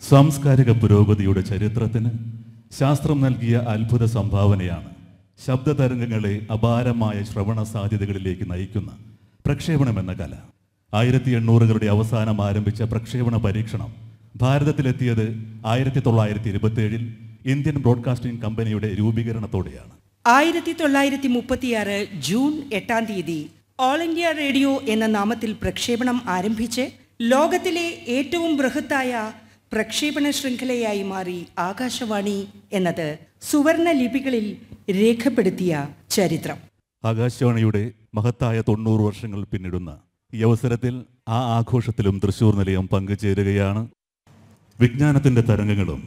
സാംസ്കാരിക പുരോഗതിയുടെ ചരിത്രത്തിന് ശാസ്ത്രം നൽകിയ അത്ഭുത സംഭാവനയാണ് ശബ്ദ തരംഗങ്ങളെ അപാരമായ ശ്രവണ സാധ്യതകളിലേക്ക് നയിക്കുന്ന പ്രക്ഷേപണം എന്ന കല ആയിരത്തി എണ്ണൂറുകളുടെ അവസാനം ആരംഭിച്ച പ്രക്ഷേപണ പരീക്ഷണം ഭാരതത്തിലെത്തിയത് ആയിരത്തി തൊള്ളായിരത്തി ഇരുപത്തിയേഴിൽ ഇന്ത്യൻ ബ്രോഡ്കാസ്റ്റിംഗ് കമ്പനിയുടെ രൂപീകരണത്തോടെയാണ് ആയിരത്തി തൊള്ളായിരത്തി മുപ്പത്തിയാറ് ജൂൺ എട്ടാം തീയതി ഓൾ ഇന്ത്യ റേഡിയോ എന്ന നാമത്തിൽ പ്രക്ഷേപണം ആരംഭിച്ച് ലോകത്തിലെ ഏറ്റവും ബൃഹത്തായ പ്രക്ഷേപണ ശൃംഖലയായി മാറി ആകാശവാണി എന്നത് സുവർണ ലിപികളിൽ രേഖപ്പെടുത്തിയ ചരിത്രം ആകാശവാണിയുടെ മഹത്തായ തൊണ്ണൂറ് വർഷങ്ങൾ പിന്നിടുന്ന ഈ അവസരത്തിൽ ആ ആഘോഷത്തിലും തൃശൂർ നിലയം പങ്കുചേരുകയാണ് വിജ്ഞാനത്തിന്റെ തരംഗങ്ങളും